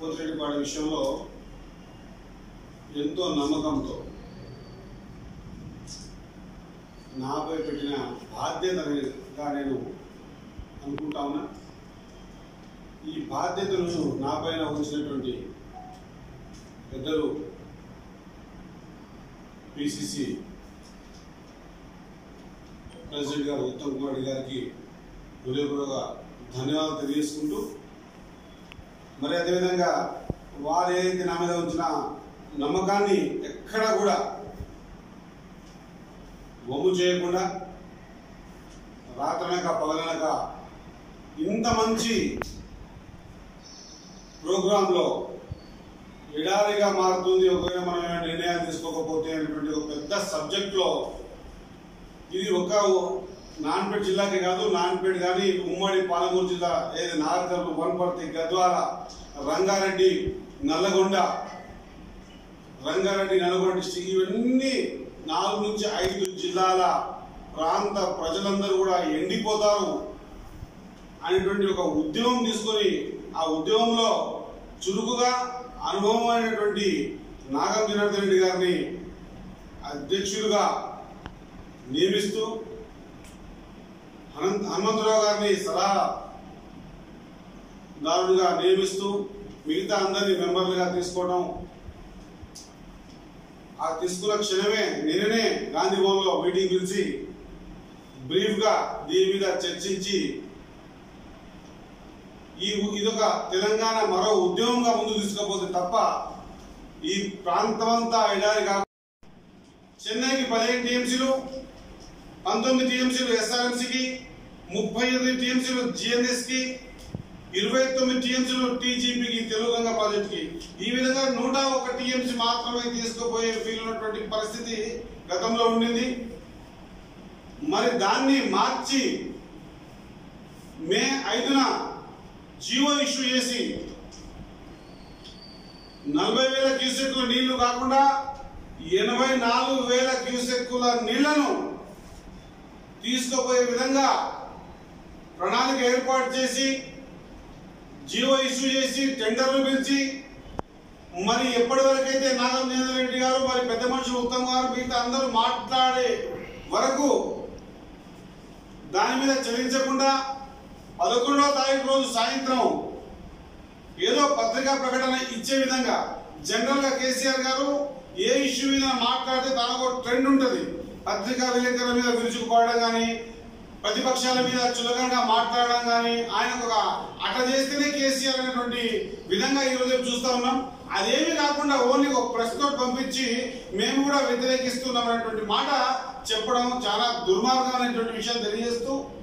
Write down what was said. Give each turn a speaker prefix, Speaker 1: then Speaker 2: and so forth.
Speaker 1: పోతిరెడ్డిపాడు విషయంలో ఎంతో నమ్మకంతో నాపై పెట్టిన బాధ్యతగా నేను అనుకుంటా ఉన్నా ఈ బాధ్యతలను నాపైన ఉంచినటువంటి పెద్దలు పిసిసి ప్రెసిడెంట్ గారు ఉత్తమ్ కుమార్ రెడ్డి గారికి హృదయపూర్వక ధన్యవాదాలు తెలియజేసుకుంటూ మరి అదేవిధంగా వారు ఏదైతే నా మీద ఉంచిన నమ్మకాన్ని ఎక్కడా కూడా వమ్ము చేయకుండా రాత్రనక పగలనక ఇంత మంచి ప్రోగ్రాంలో ఎడారిగా మారుతుంది ఒకవేళ మనం ఏమైనా నిర్ణయాలు తీసుకోకపోతే అనేటువంటి ఒక పెద్ద సబ్జెక్ట్లో ఇది ఒక నాన్పేట జిల్లాకే కాదు నాన్పేట కానీ ఉమ్మడి పాలమూరు జిల్లా ఏది నాగర్కర్లు వనపర్తి గద్వాల రంగారెడ్డి నల్లగొండ రంగారెడ్డి నల్గొండ డిస్టిక్ ఇవన్నీ నాలుగు నుంచి ఐదు జిల్లాల ప్రాంత ప్రజలందరూ కూడా ఎండిపోతారు అనేటువంటి ఒక ఉద్యమం తీసుకొని ఆ ఉద్యమంలో చురుకుగా అనుభవమైనటువంటి నాగం జనార్దన్ రెడ్డి గారిని అధ్యక్షులుగా నియమిస్తూ హనుమ- హనుమంతరావు గారిని సలహా దారుడుగా నియమిస్తూ మిగతా అందరినీ మెంబర్లుగా తీసుకోవడం ఆ తీసుకున్న క్షణమే నేననే గాంధీ భవన్లో మీటింగ్ పిలిచి బ్రీఫ్గా దీని మీద చర్చించి ఈ ఇదొక తెలంగాణ మరో ఉద్యమంగా ముందుకు తీసుకుపోతే తప్ప ఈ ప్రాంతమంతా ఎడారి కాకుండా చెన్నైకి పదిహేను టీఎంసీలు పంతొమ్మిది టీఎంసీలు ఎస్ఆర్ఎంసీకి ముప్పై ఎనిమిది టీఎంసీలు జిఎన్ఎస్కి ఇరవై తొమ్మిది టీఎంసీలు టీజీపీకి తెలుగుగంగ ప్రాజెక్టుకి ఈ విధంగా నూట ఒక టీఎంసీ మాత్రమే తీసుకుపోయే వీలున్నటువంటి పరిస్థితి గతంలో ఉండింది మరి దాన్ని మార్చి మే ఐదున జీవో ఇష్యూ చేసి నలభై వేల క్యూసెక్కుల నీళ్లు కాకుండా ఎనభై నాలుగు వేల క్యూసెక్కుల నీళ్లను తీసుకుపోయే విధంగా ప్రణాళిక ఏర్పాటు చేసి జీవో ఇష్యూ చేసి టెండర్లు పిలిచి మరి ఎప్పటి వరకైతే నాగం జగన్ రెడ్డి గారు మరి పెద్ద మనుషులు ఉత్తమ్ గారు మిగతా అందరూ మాట్లాడే వరకు దాని మీద చలించకుండా పదకొండవ తారీఖు రోజు సాయంత్రం ఏదో పత్రికా ప్రకటన ఇచ్చే విధంగా జనరల్ గా కేసీఆర్ గారు ఏ ఇష్యూ మీద మాట్లాడితే తనకు ఒక ట్రెండ్ ఉంటుంది పత్రికా విలేకరుల మీద విరుచుకుపోవడం కానీ ప్రతిపక్షాల మీద చులకనగా మాట్లాడడం కానీ ఆయనకు ఒక అట్లా చేస్తేనే కేసీఆర్ అనేటువంటి విధంగా ఈ రోజు చూస్తా ఉన్నాం అదేమి కాకుండా ఓన్లీ ఒక ప్రెస్ నోట్ పంపించి మేము కూడా వ్యతిరేకిస్తున్నాం అనేటువంటి మాట చెప్పడం చాలా దుర్మార్గమైనటువంటి విషయం తెలియజేస్తూ